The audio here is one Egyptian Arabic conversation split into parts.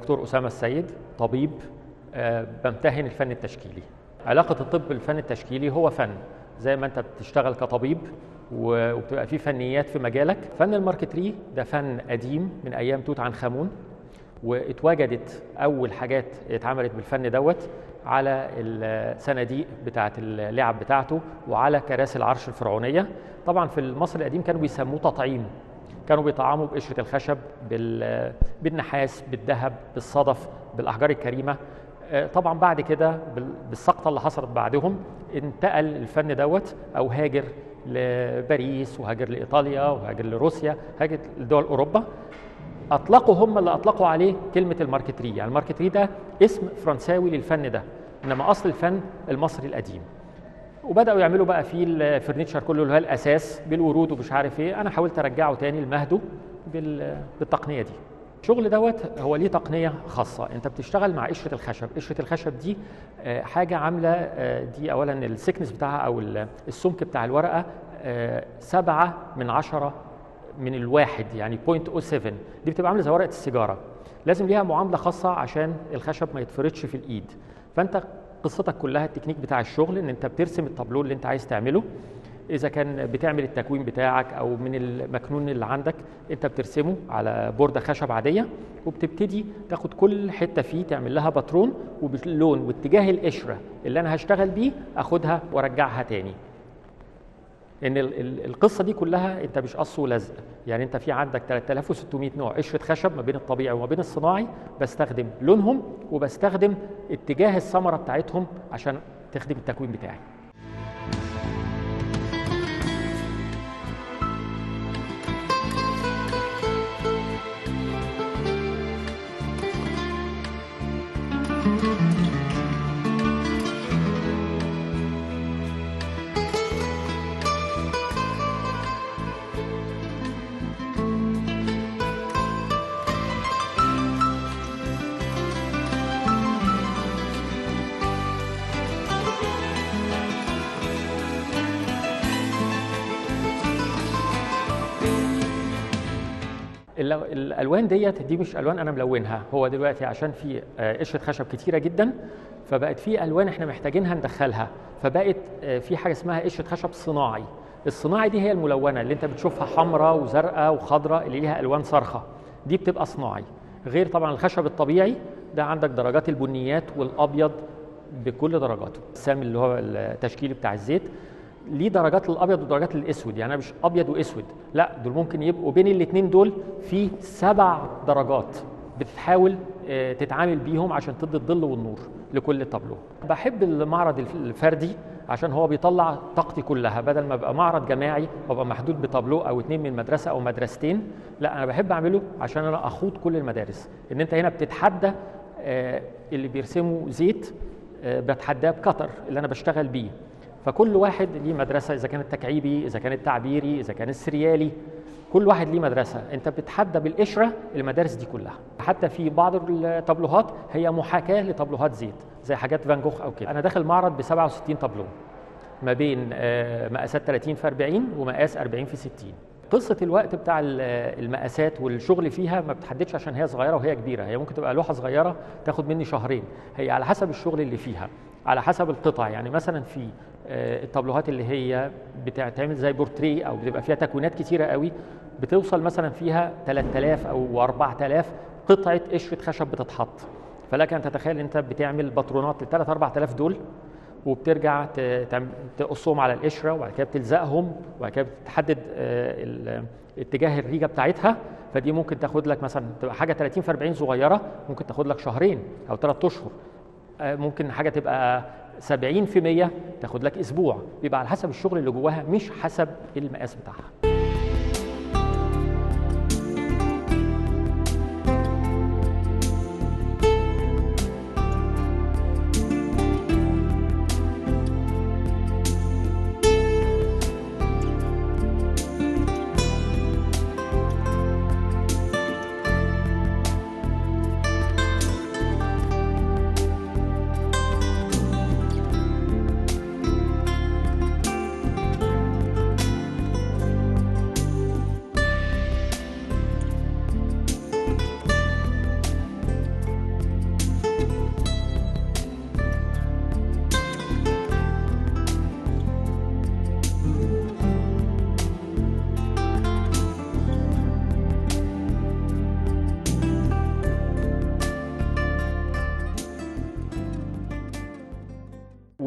دكتور أسامة السيد طبيب آه، بمتهن الفن التشكيلي علاقة الطب بالفن التشكيلي هو فن زي ما أنت بتشتغل كطبيب و- وبتبقى في فنيات في مجالك فن الماركتري ده فن قديم من أيام توت عنخ آمون واتوجدت أول حاجات اتعملت بالفن دوت على الصناديق بتاعة اللعب بتاعته وعلى كراسي العرش الفرعونية طبعا في المصري القديم كانوا بيسموه تطعيم كانوا بيطعموا بقشرة الخشب بال- بالنحاس بالذهب بالصدف بالأحجار الكريمة آه، طبعا بعد كده بال- بالسقطة اللي حصلت بعدهم انتقل الفن دوت أو هاجر لباريس وهاجر لإيطاليا وهاجر لروسيا هاجر لدول أوروبا اطلقوا هم اللي اطلقوا عليه كلمه الماركتري يعني الماركتري ده اسم فرنساوي للفن ده انما اصل الفن المصري القديم وبداوا يعملوا بقى فيه الفرنتشر كله اللي هو الاساس بالورود ومش عارف ايه انا حاولت ارجعه تاني لمهده بال- بالتقنيه دي الشغل دوت هو ليه تقنيه خاصه انت بتشتغل مع قشره الخشب قشره الخشب دي آه، حاجه عامله آه، دي اولا السكنس بتاعها او ال- السمك بتاع الورقه آه، سبعة من عشرة من الواحد يعني 0.07 دي بتبقى عامله زي ورقه السيجاره لازم ليها معامله خاصه عشان الخشب ما يتفرطش في الايد فانت قصتك كلها التكنيك بتاع الشغل ان انت بترسم التابلو اللي انت عايز تعمله اذا كان بتعمل التكوين بتاعك او من المكنون اللي عندك انت بترسمه على بورده خشب عاديه وبتبتدي تاخد كل حته فيه تعمل لها باترون وباللون واتجاه القشره اللي انا هشتغل بيه اخدها وارجعها تاني ان ال- ال- القصه دي كلها انت مش قص ولزق يعني انت في عندك 3600 نوع قشره خشب ما بين الطبيعي وما بين الصناعي بستخدم لونهم وبستخدم اتجاه الثمره بتاعتهم عشان تخدم التكوين بتاعي ال- الالوان ديت دي مش الوان انا ملونها هو دلوقتي عشان في آه، قشره خشب كتيره جدا فبقت في الوان احنا محتاجينها ندخلها فبقت آه، في حاجه اسمها قشره خشب صناعي الصناعي دي هي الملونه اللي انت بتشوفها حمراء وزرقاء وخضراء اللي ليها الوان صارخه دي بتبقى صناعي غير طبعا الخشب الطبيعي ده عندك درجات البنيات والابيض بكل درجاته السام اللي هو التشكيل بتاع الزيت ليه درجات للابيض ودرجات للاسود يعني انا مش ابيض واسود لا دول ممكن يبقوا بين الاثنين دول في سبع درجات بتحاول آه، تتعامل بيهم عشان تدي الظل والنور لكل طابلو بحب المعرض الف- الفردي عشان هو بيطلع طاقتي كلها بدل ما ابقى معرض جماعي وابقى محدود بطابلو او اتنين من مدرسه او مدرستين لا انا بحب اعمله عشان انا اخوض كل المدارس ان انت هنا بتتحدى آه، اللي بيرسموا زيت آه، بتحداه بكتر اللي انا بشتغل بيه فكل واحد ليه مدرسه اذا كان التكعيبي اذا كان التعبيري اذا كان السريالي كل واحد ليه مدرسه انت بتحدى بالقشره المدارس دي كلها حتى في بعض الطابلوهات هي محاكاه لطابلوهات زيت زي حاجات فان جوخ او كده انا داخل معرض ب 67 طابلوه ما بين آه، مقاسات 30 في 40 ومقاس 40 في 60 قصة الوقت بتاع ال- المقاسات والشغل فيها ما بتحددش عشان هي صغيرة وهي كبيرة هي ممكن تبقى لوحة صغيرة تاخد مني شهرين هي على حسب الشغل اللي فيها على حسب القطع يعني مثلا في آه، الطابلوهات اللي هي بتعمل زي بورتريه او بتبقى فيها تكوينات كتيرة قوي بتوصل مثلا فيها 3000 او 4000 قطعة قشرة خشب بتتحط فلك ان تتخيل انت بتعمل باترونات لل 3 4000 دول وبترجع ت- تعم- تقصهم على القشره وبعد كده بتلزقهم وبعد كده بتحدد آه، ال- اتجاه الريجه بتاعتها فدي ممكن تاخد لك مثلا تبقى حاجه 30 في 40 صغيره ممكن تاخد لك شهرين او ثلاث اشهر آه، ممكن حاجه تبقى 70 في 100 تاخد لك اسبوع بيبقى على حسب الشغل اللي جواها مش حسب المقاس بتاعها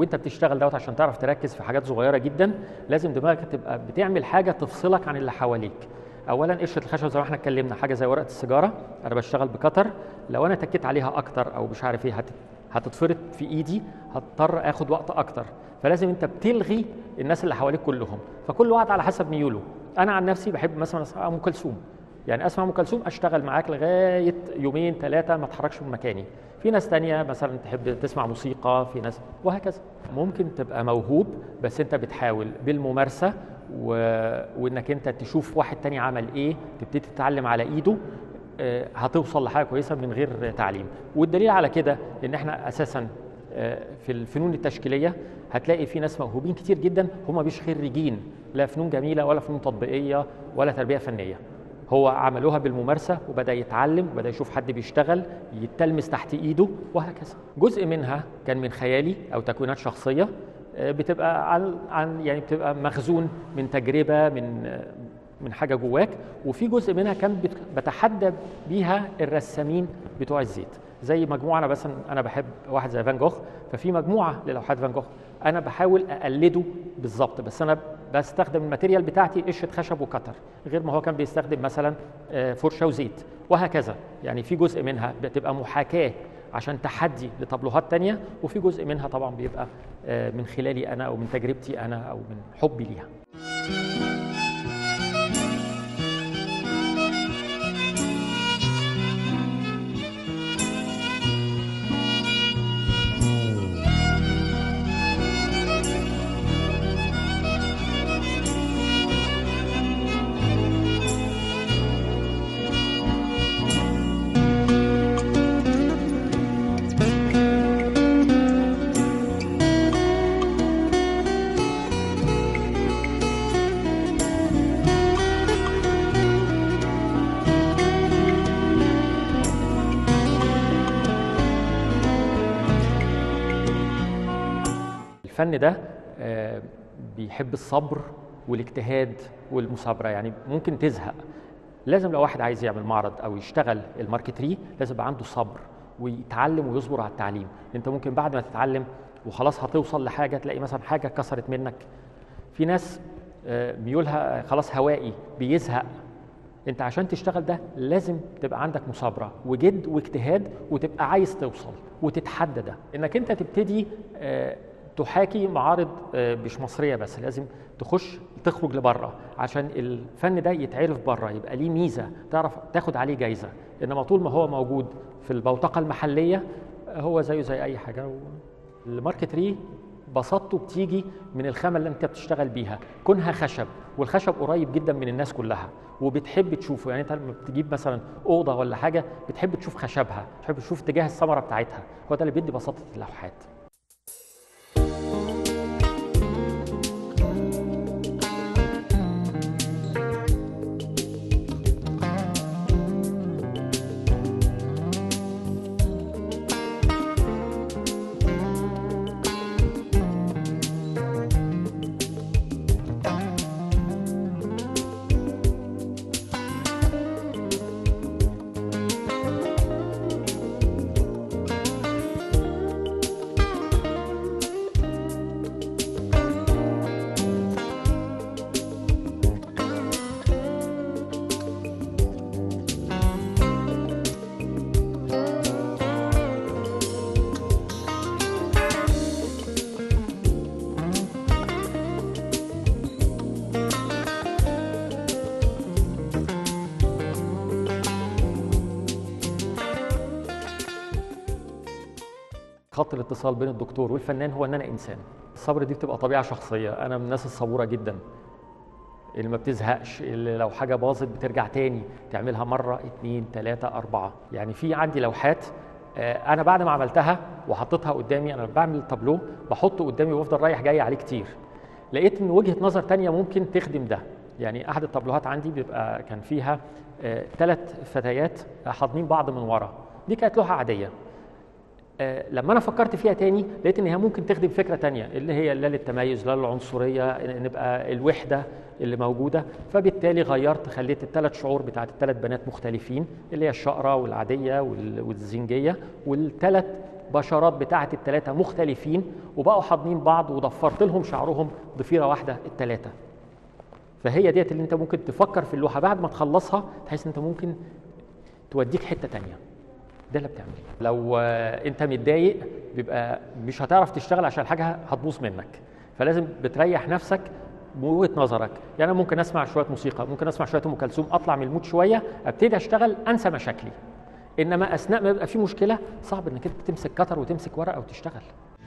وانت بتشتغل دوت عشان تعرف تركز في حاجات صغيره جدا لازم دماغك تبقى بتعمل حاجه تفصلك عن اللي حواليك اولا قشره الخشب زي ما احنا اتكلمنا حاجه زي ورقه السيجاره انا بشتغل بكتر لو انا تكيت عليها اكتر او مش عارف ايه هت... هتتفرط في ايدي هضطر اخد وقت اكتر فلازم انت بتلغي الناس اللي حواليك كلهم فكل واحد على حسب ميوله انا عن نفسي بحب مثلا اسمع ام كلثوم يعني اسمع ام كلثوم اشتغل معاك لغايه يومين ثلاثه ما اتحركش من مكاني في ناس تانية مثلا تحب تسمع موسيقى في ناس وهكذا ممكن تبقى موهوب بس انت بتحاول بالممارسه و... وانك انت تشوف واحد تاني عمل ايه تبتدي تتعلم على ايده آه، هتوصل لحاجه كويسه من غير تعليم والدليل على كده ان احنا اساسا آه، في الفنون التشكيليه هتلاقي في ناس موهوبين كتير جدا هم مش خريجين لا فنون جميله ولا فنون تطبيقيه ولا تربيه فنيه هو عملوها بالممارسه وبدا يتعلم وبدا يشوف حد بيشتغل يتلمس تحت ايده وهكذا جزء منها كان من خيالي او تكوينات شخصيه آه، بتبقى عن عن يعني بتبقى مخزون من تجربه من آه، من حاجه جواك وفي جزء منها كان بت- بتحدى بيها الرسامين بتوع الزيت زي مجموعه انا مثلا انا بحب واحد زي فان جوخ ففي مجموعه للوحات فان جوخ انا بحاول اقلده بالظبط بس انا بستخدم الماتيريال بتاعتي قشره خشب وكتر غير ما هو كان بيستخدم مثلا آه، فرشه وزيت وهكذا يعني في جزء منها بتبقى محاكاه عشان تحدي لطابلوهات تانية وفي جزء منها طبعا بيبقى آه، من خلالي انا او من تجربتي انا او من حبي ليها الفن ده آه، بيحب الصبر والاجتهاد والمثابره يعني ممكن تزهق لازم لو واحد عايز يعمل معرض او يشتغل الماركتري لازم يبقى عنده صبر ويتعلم ويصبر على التعليم انت ممكن بعد ما تتعلم وخلاص هتوصل لحاجه تلاقي مثلا حاجه كسرت منك في ناس آه، ميولها خلاص هوائي بيزهق انت عشان تشتغل ده لازم تبقى عندك مثابره وجد واجتهاد وتبقى عايز توصل وتتحدى ده انك انت تبتدي آه، تحاكي معارض آه، مش مصريه بس لازم تخش تخرج لبره عشان الفن ده يتعرف بره يبقى ليه ميزه تعرف تاخد عليه جايزه انما طول ما هو موجود في البوتقه المحليه آه، هو زيه زي اي حاجه و... الماركتري بساطته بتيجي من الخامه اللي انت بتشتغل بيها كونها خشب والخشب قريب جدا من الناس كلها وبتحب تشوفه يعني انت لما بتجيب مثلا اوضه ولا حاجه بتحب تشوف خشبها بتحب تشوف اتجاه الثمره بتاعتها هو ده اللي بيدي بساطه اللوحات خط الاتصال بين الدكتور والفنان هو ان انا انسان الصبر دي بتبقى طبيعه شخصيه انا من الناس الصبوره جدا اللي ما بتزهقش اللي لو حاجه باظت بترجع تاني تعملها مره اتنين تلاته اربعه يعني في عندي لوحات آه، انا بعد ما عملتها وحطيتها قدامي انا بعمل التابلو بحطه قدامي وافضل رايح جاي عليه كتير لقيت ان وجهه نظر تانية ممكن تخدم ده يعني احد التابلوهات عندي بيبقى كان فيها ثلاث فتيات حاضنين بعض من ورا دي كانت لوحه عاديه آه، لما انا فكرت فيها تاني لقيت ان هي ممكن تخدم فكره تانية اللي هي لا للتميز لا للعنصريه نبقى الوحده اللي موجوده فبالتالي غيرت خليت الثلاث شعور بتاعت الثلاث بنات مختلفين اللي هي الشقره والعاديه وال- والزنجيه والثلاث بشرات بتاعه الثلاثه مختلفين وبقوا حاضنين بعض وضفرت لهم شعرهم ضفيره واحده الثلاثه فهي ديت اللي انت ممكن تفكر في اللوحه بعد ما تخلصها تحس ان انت ممكن توديك حته تانية ده اللي بتعمله لو آه، انت متضايق بيبقى مش هتعرف تشتغل عشان الحاجه هتبوظ منك فلازم بتريح نفسك من وجهه نظرك يعني انا ممكن اسمع شويه موسيقى ممكن اسمع شويه ام كلثوم اطلع من المود شويه ابتدي اشتغل انسى مشاكلي انما اثناء ما يبقى في مشكله صعب انك انت تمسك كتر وتمسك ورقه وتشتغل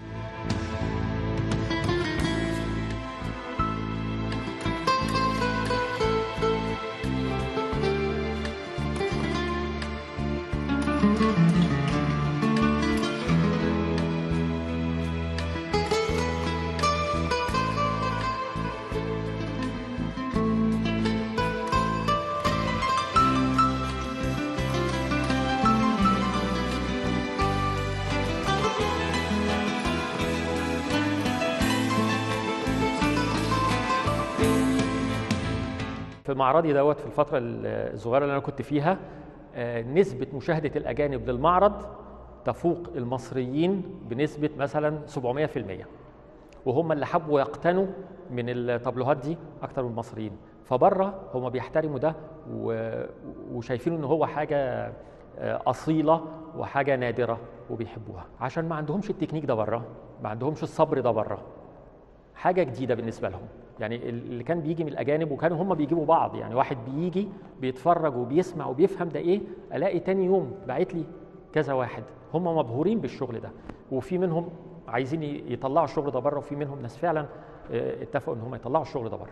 في معرضي دوت في الفترة الصغيرة اللي أنا كنت فيها آه، نسبة مشاهدة الأجانب للمعرض تفوق المصريين بنسبة مثلا 700% وهم اللي حبوا يقتنوا من الطابلوهات دي أكتر من المصريين فبره هم بيحترموا ده و- وشايفينه إن هو حاجة آه، أصيلة وحاجة نادرة وبيحبوها عشان ما عندهمش التكنيك ده بره ما عندهمش الصبر ده بره حاجه جديده بالنسبه لهم يعني اللي كان بيجي من الاجانب وكانوا هم بيجيبوا بعض يعني واحد بيجي بيتفرج وبيسمع وبيفهم ده ايه الاقي تاني يوم باعت لي كذا واحد هم مبهورين بالشغل ده وفي منهم عايزين ي- يطلعوا الشغل ده بره وفي منهم ناس فعلا آه، اتفقوا ان هم يطلعوا الشغل ده بره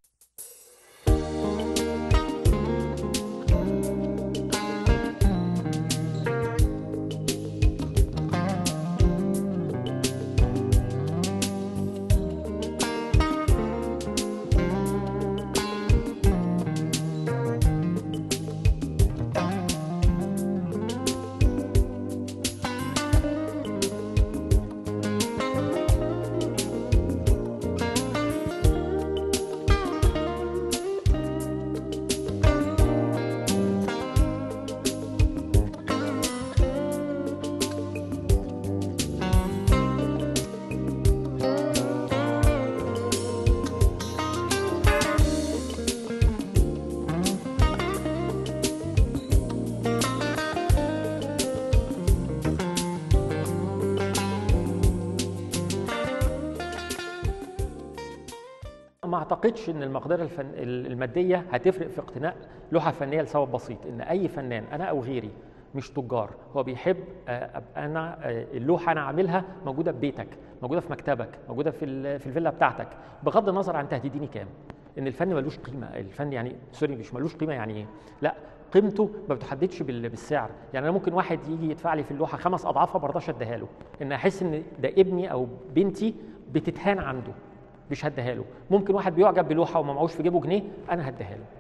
ما اعتقدش ان المقدره الفن الماديه هتفرق في اقتناء لوحه فنيه لسبب بسيط ان اي فنان انا او غيري مش تجار هو بيحب آه، ابقى انا آه، اللوحه انا عاملها موجوده في بيتك موجوده في مكتبك موجوده في ال- في الفيلا بتاعتك بغض النظر عن تهديديني كام ان الفن ملوش قيمه الفن يعني سوري مش ملوش قيمه يعني ايه لا قيمته ما بتحددش بال- بالسعر يعني انا ممكن واحد يجي يدفع لي في اللوحه خمس اضعافها ما ارضاش اديها له ان احس ان ده ابني او بنتي بتتهان عنده مش هديها له ممكن واحد بيعجب بلوحه وما معهوش في جيبه جنيه انا هديها له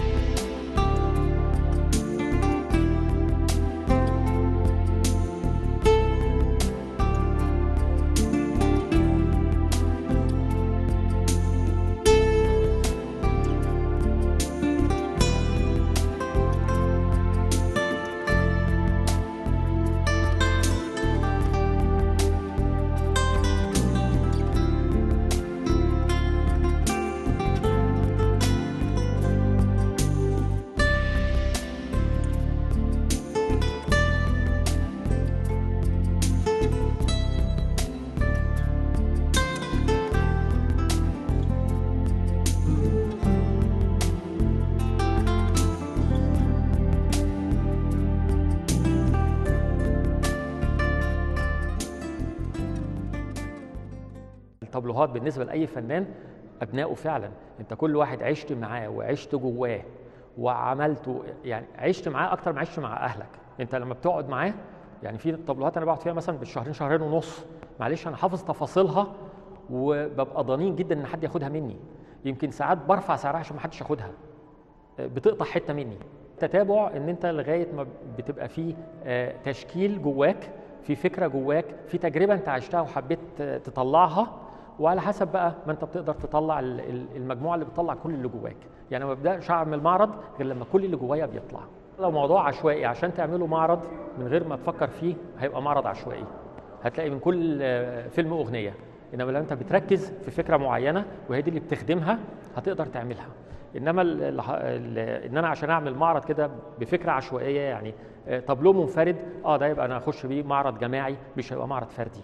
الطابلوهات بالنسبه لاي فنان ابنائه فعلا انت كل واحد عشت معاه وعشت جواه وعملته يعني عشت معاه اكتر ما عشت مع اهلك انت لما بتقعد معاه يعني في طابلوهات انا بقعد فيها مثلا بالشهرين شهرين ونص معلش انا حافظ تفاصيلها وببقى ضنين جدا ان حد ياخدها مني يمكن ساعات برفع سعرها عشان ما حدش ياخدها بتقطع حته مني تتابع ان انت لغايه ما بتبقى في آه، تشكيل جواك في فكره جواك في تجربه انت عشتها وحبيت آه، تطلعها وعلى حسب بقى ما انت بتقدر تطلع ال- ال- المجموعه اللي بتطلع كل اللي جواك يعني ما ببداش اعمل معرض غير لما كل اللي جوايا بيطلع لو موضوع عشوائي عشان تعمله معرض من غير ما تفكر فيه هيبقى معرض عشوائي هتلاقي من كل آه، فيلم اغنيه انما لو انت بتركز في فكره معينه وهي دي اللي بتخدمها هتقدر تعملها انما ال ال ال ان انا عشان اعمل معرض كده بفكره عشوائيه يعني آه، طابلوه منفرد اه ده يبقى انا اخش بيه معرض جماعي مش هيبقى معرض فردي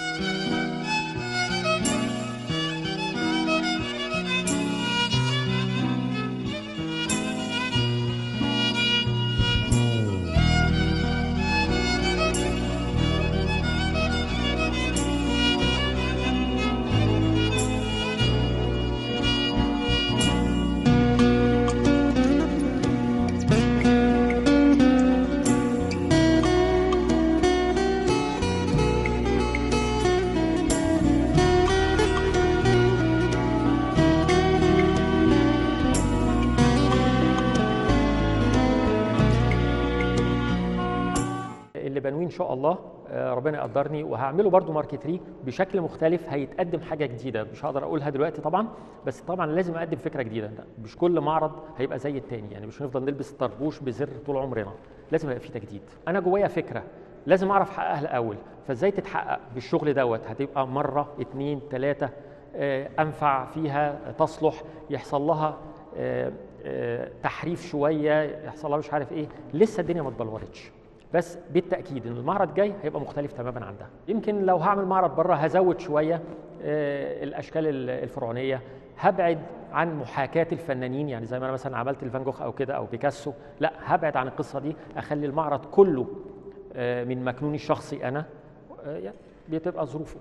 اللي بنويه ان شاء الله آه، ربنا يقدرني وهعمله برضو ماركتري بشكل مختلف هيتقدم حاجه جديده مش هقدر اقولها دلوقتي طبعا بس طبعا لازم اقدم فكره جديده مش كل معرض هيبقى زي التاني يعني مش هنفضل نلبس طربوش بزر طول عمرنا لازم يبقى في تجديد انا جوايا فكره لازم اعرف احققها الاول فازاي تتحقق بالشغل دوت هتبقى مره اتنين تلاته آه، انفع فيها تصلح يحصل لها آه، آه، تحريف شويه يحصل لها مش عارف ايه لسه الدنيا ما اتبلورتش بس بالتاكيد ان المعرض الجاي هيبقى مختلف تماما عن ده يمكن لو هعمل معرض بره هزود شويه آه، الاشكال ال- الفرعونيه هبعد عن محاكاه الفنانين يعني زي ما انا مثلا عملت الفان جوخ او كده او بيكاسو لا هبعد عن القصه دي اخلي المعرض كله آه، من مكنوني الشخصي انا آه، يعني بتبقى ظروفه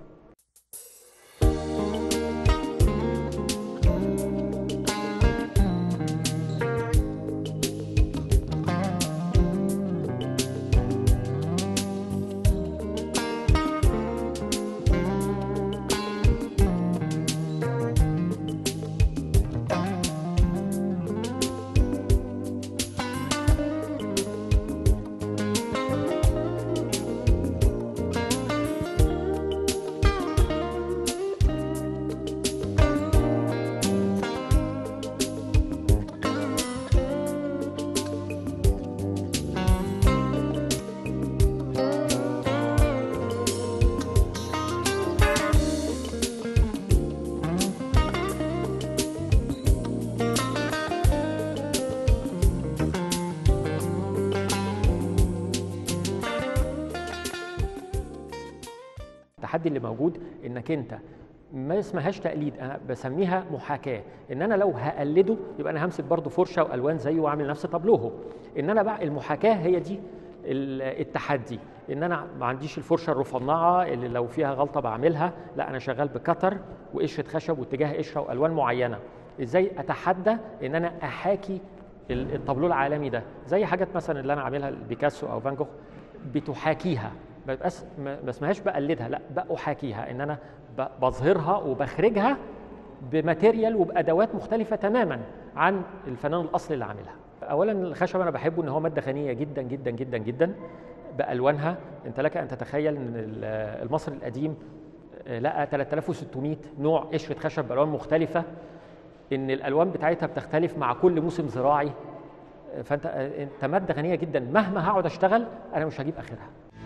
التحدي اللي موجود انك انت ما اسمهاش تقليد انا بسميها محاكاه ان انا لو هقلده يبقى انا همسك برضو فرشه والوان زيه واعمل نفس طابلوه ان انا بقى المحاكاه هي دي ال- التحدي ان انا ما عنديش الفرشه الرفنعه اللي لو فيها غلطه بعملها لا انا شغال بكتر وقشره خشب واتجاه قشره والوان معينه ازاي اتحدى ان انا احاكي ال- الطابلوه العالمي ده زي حاجات مثلا اللي انا عاملها بيكاسو او فان جوخ بتحاكيها ما بقاش ما ما اسمهاش بقلدها لا بأحاكيها ان انا ب- بظهرها وبخرجها بماتيريال وبادوات مختلفه تماما عن الفنان الاصلي اللي عاملها اولا الخشب انا بحبه ان هو ماده غنيه جدا جدا جدا جدا بالوانها انت لك ان تتخيل ان ال- المصري القديم آه، لقى 3600 نوع قشره خشب بالوان مختلفه ان الالوان بتاعتها بتختلف مع كل موسم زراعي آه، فانت آه، انت ماده غنيه جدا مهما هقعد اشتغل انا مش هجيب اخرها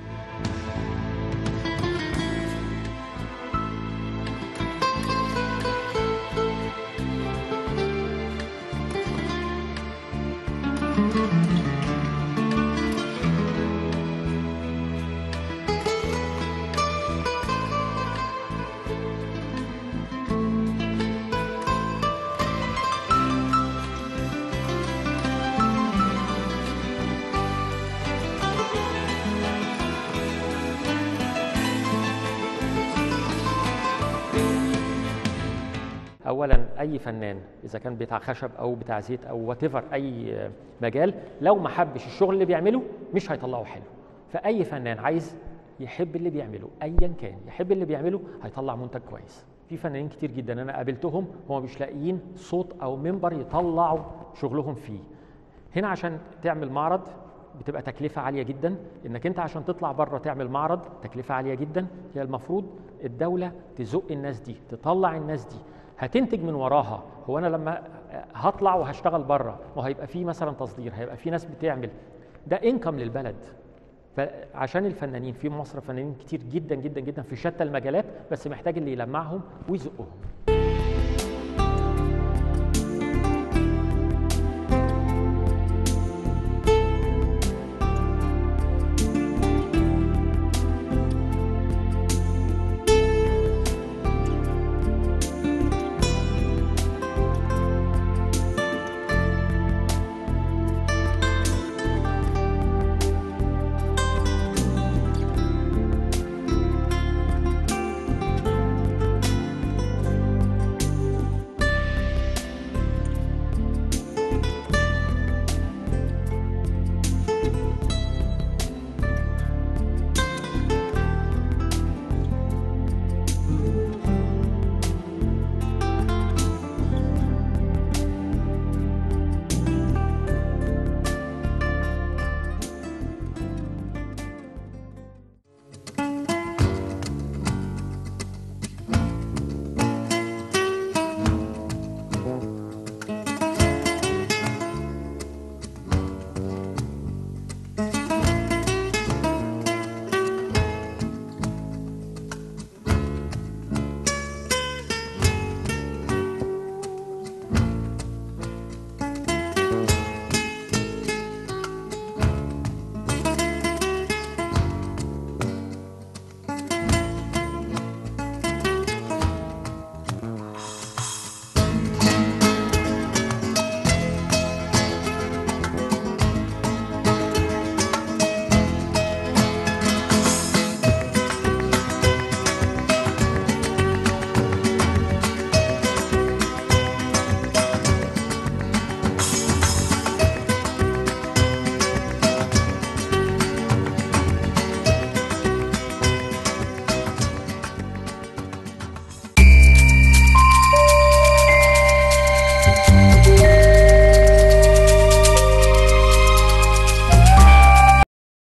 اولا اي فنان اذا كان بتاع خشب او بتاع زيت او وات اي مجال لو ما حبش الشغل اللي بيعمله مش هيطلعه حلو فاي فنان عايز يحب اللي بيعمله ايا كان يحب اللي بيعمله هيطلع منتج كويس في فنانين كتير جدا انا قابلتهم هم مش لاقيين صوت او منبر يطلعوا شغلهم فيه هنا عشان تعمل معرض بتبقى تكلفة عالية جدا انك انت عشان تطلع بره تعمل معرض تكلفة عالية جدا هي المفروض الدولة تزق الناس دي تطلع الناس دي هتنتج من وراها هو انا لما هطلع وهشتغل بره ما هيبقى في مثلا تصدير هيبقى في ناس بتعمل ده انكم للبلد فعشان الفنانين في مصر فنانين كتير جدا جدا جدا في شتى المجالات بس محتاج اللي يلمعهم ويزقهم